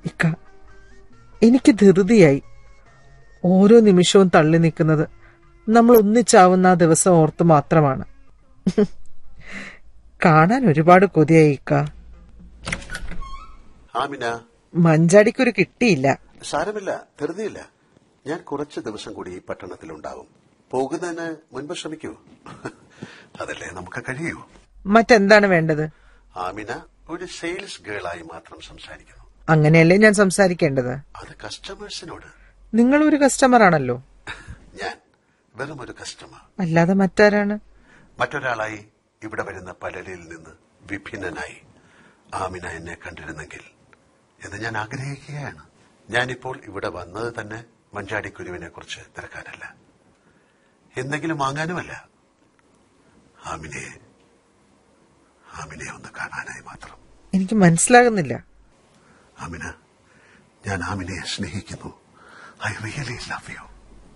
ഇക്ക എനിക്ക് ധൃതിയായി ഓരോ നിമിഷവും തള്ളി നിൽക്കുന്നത് നമ്മൾ ഒന്നിച്ചാവുന്ന ആ ദിവസം ഓർത്ത് മാത്രമാണ് കാണാൻ ഒരുപാട് കൊതിയായി ഇക്ക ആമിന മഞ്ചാടിക്കൊരു കിട്ടിയില്ല സാരമില്ല ധൃതിയില്ല ഞാൻ കുറച്ച് ദിവസം കൂടി ഈ പട്ടണത്തിലുണ്ടാവും പോകുന്നതിന് മുൻപ് ശ്രമിക്കൂ അതല്ലേ നമുക്ക് കഴിയൂ മറ്റെന്താണ് വേണ്ടത് ആമിന ഒരു സെയിൽസ് ഗേളായി മാത്രം സംസാരിക്കുന്നു അങ്ങനെയല്ലേ ഞാൻ സംസാരിക്കേണ്ടത് അത് കസ്റ്റമേഴ്സിനോട് നിങ്ങൾ ഒരു കസ്റ്റമർ ആണല്ലോ ഞാൻ വെറും ഒരു കസ്റ്റമർ അല്ലാതെ മറ്റാരാണ് മറ്റൊരാളായി ഇവിടെ വരുന്ന പലരിൽ നിന്ന് വിഭിന്നനായി ആമിന എന്നെ കണ്ടിരുന്നെങ്കിൽ എന്ന് ഞാൻ ആഗ്രഹിക്കുകയാണ് ഞാനിപ്പോൾ ഇവിടെ വന്നത് തന്നെ മഞ്ചാടിക്കുരുവിനെ കുറിച്ച് തിരക്കാനല്ല എന്തെങ്കിലും വാങ്ങാനുമല്ല ആമിനെ ആമിനെ ഒന്ന് കാണാനായി മാത്രം എനിക്ക് മനസ്സിലാകുന്നില്ല ആമിന ഞാൻ ആമിനെ സ്നേഹിക്കുന്നു ഐ റിയലി ലവ് യു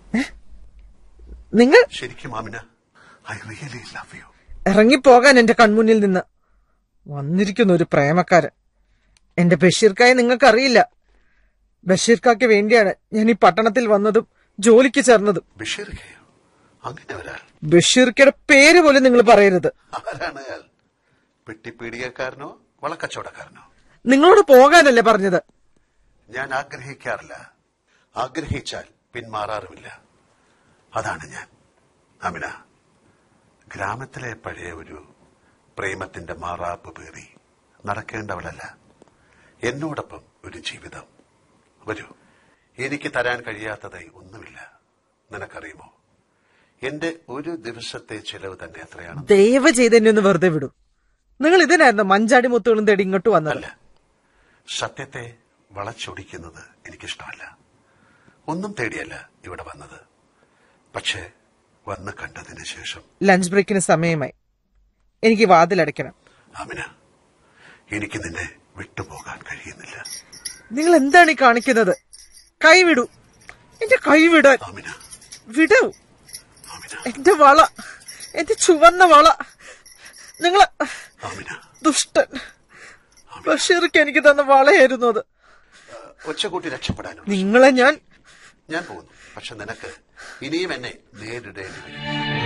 നിങ്ങൾ ശരിക്കും Amina I really love you ഇറങ്ങിപ്പോകാൻ എന്റെ കൺമുന്നിൽ നിന്ന് വന്നിരിക്കുന്ന ഒരു പ്രേമക്കാരൻ എന്റെ ബഷീർക്കായെ നിങ്ങൾക്കറിയില്ല ബഷീർക്കാക്ക് വേണ്ടിയാണ് ഞാൻ ഈ പട്ടണത്തിൽ വന്നതും ജോലിക്ക് ചേർന്നതും ബഷീർക്കയോ അങ്ങനെ ഒരാൾ ബഷീർക്കയുടെ പേര് പോലും നിങ്ങൾ പറയരുത് ആരാണ് അയാൾ പെട്ടിപ്പീടികക്കാരനോ വളക്കച്ചവടക്കാരനോ നിങ്ങളോട് പോകാനല്ലേ പറഞ്ഞത് ഞാൻ ആഗ്രഹിക്കാറില്ല ആഗ്രഹിച്ചാൽ പിന്മാറാറുമില്ല അതാണ് ഞാൻ അമിന ഗ്രാമത്തിലെ പഴയ ഒരു പ്രേമത്തിന്റെ മാറാപ്പ് പേറി നടക്കേണ്ടവളല്ല എന്നോടൊപ്പം ഒരു ജീവിതം വരൂ എനിക്ക് തരാൻ കഴിയാത്തതായി ഒന്നുമില്ല നിനക്കറിയുമോ എന്റെ ഒരു ദിവസത്തെ ചെലവ് തന്നെ എത്രയാണ് ദയവ് ചെയ്ത് എന്നെ ഒന്ന് വെറുതെ വിടൂ നിങ്ങൾ ഇതിനായിരുന്നു മഞ്ചാടി മുത്തുകളും തേടി ഇങ്ങോട്ട് വന്നത് അല്ല സത്യത്തെ വളച്ചൊടിക്കുന്നത് എനിക്കിഷ്ടമല്ല ഒന്നും തേടിയല്ല ഇവിടെ വന്നത് പക്ഷേ വന്ന് കണ്ടതിന് ശേഷം ലഞ്ച് ബ്രേക്കിന് സമയമായി എനിക്ക് വാതിലടയ്ക്കണം അമിന എനിക്ക് നിന്നെ വിട്ടുപോകാൻ കഴിയുന്നില്ല നിങ്ങൾ എന്താണ് ഈ കാണിക്കുന്നത് കൈ വിടൂ എന്റെ കൈ വിടാൻ അമിന വിടൂ അമിന എന്റെ വള എന്റെ ചുവന്ന വള നിങ്ങൾ അമിന ദുഷ്ടൻ ബഷീർക്ക് എനിക്ക് തന്ന വളയായിരുന്നു അത് ഒച്ചകൂട്ടി രക്ഷപ്പെടാനുള്ള നിങ്ങളെ ഞാൻ ഞാൻ പോകുന്നു പക്ഷെ നിനക്ക് ഇനിയും എന്നെ നേരിടേണ്ടി വരും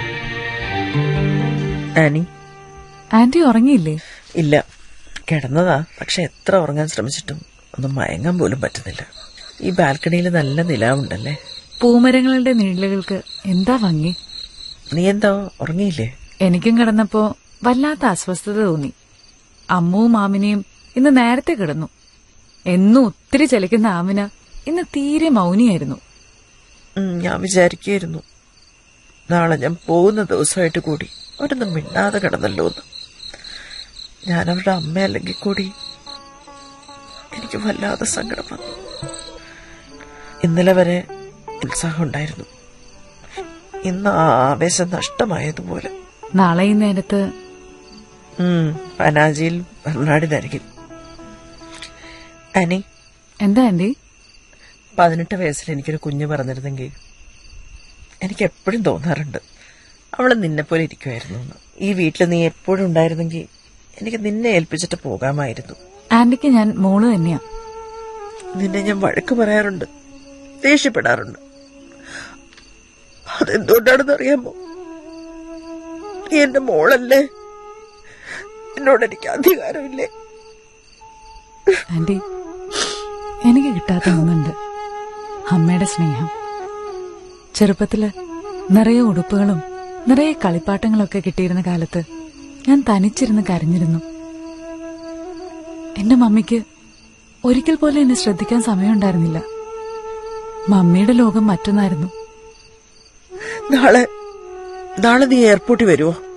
ആനി ആന്റി ഉറങ്ങിയില്ലേ ഇല്ല കിടന്നതാ പക്ഷെ എത്ര ഉറങ്ങാൻ ശ്രമിച്ചിട്ടും ഒന്നും മയങ്ങാൻ പോലും പറ്റുന്നില്ല ഈ ബാൽക്കണിയിൽ നല്ല നിലാവുണ്ടല്ലേ പൂമരങ്ങളുടെ നിഴലുകൾക്ക് എന്താ ഭംഗി നീ എന്താ ഉറങ്ങിയില്ലേ എനിക്കും കിടന്നപ്പോ വല്ലാത്ത അസ്വസ്ഥത തോന്നി അമ്മുവും മാമിനെയും ഇന്ന് നേരത്തെ കിടന്നു എന്നും ഒത്തിരി ചലിക്കുന്ന ആമിന ഇന്ന് തീരെ മൗനിയായിരുന്നു ഉം, ഞാൻ വിചാരിക്കുകയായിരുന്നു നാളെ ഞാൻ പോകുന്ന ദിവസമായിട്ട് കൂടി അവരൊന്നും മിണ്ടാതെ കിടന്നല്ലോ എന്ന് ഞാൻ അവരുടെ അമ്മ അല്ലെങ്കിൽ കൂടി എനിക്ക് വല്ലാതെ സങ്കടം വന്നു ഇന്നലെ വരെ ഉത്സാഹം ഉണ്ടായിരുന്നു ഇന്ന് ആ ആവേശം നഷ്ടമായതുപോലെ നാളെ ഈ നേരത്ത് ഉം, പനാജിയിൽ ബർണാടിനരികിൽ അനി എന്താ ആന്റി പതിനെട്ട് വയസ്സിൽ എനിക്കൊരു കുഞ്ഞ് പറഞ്ഞിരുന്നെങ്കിൽ എനിക്ക് എപ്പോഴും തോന്നാറുണ്ട് അവള് നിന്നെപ്പോലെ ഇരിക്കുമായിരുന്നു എന്ന് ഈ വീട്ടിൽ നീ എപ്പോഴും ഉണ്ടായിരുന്നെങ്കിൽ എനിക്ക് നിന്നെ ഏൽപ്പിച്ചിട്ട് പോകാമായിരുന്നു ആന്റിക്ക് ഞാൻ മോള് തന്നെയാ നിന്നെ ഞാൻ വഴക്ക് പറയാറുണ്ട് ദേഷ്യപ്പെടാറുണ്ട് അതെന്തുകൊണ്ടാണെന്ന് അറിയാമോ നീ എന്റെ മോളല്ലേ എന്നോട് എനിക്ക് അധികാരമില്ലേ ആന്റി എനിക്ക് കിട്ടാത്ത ഒന്നുണ്ട് അമ്മയുടെ സ്നേഹം ചെറുപ്പത്തില് നിറയെ ഉടുപ്പുകളും നിറയെ കളിപ്പാട്ടങ്ങളൊക്കെ കിട്ടിയിരുന്ന കാലത്ത് ഞാൻ തനിച്ചിരുന്ന് കരഞ്ഞിരുന്നു എന്റെ മമ്മിക്ക് ഒരിക്കൽ പോലും എന്നെ ശ്രദ്ധിക്കാൻ സമയമുണ്ടായിരുന്നില്ല മമ്മിയുടെ ലോകം മറ്റൊന്നായിരുന്നു നാളെ നാളെ നീ എയർപോർട്ടിൽ വരുമോ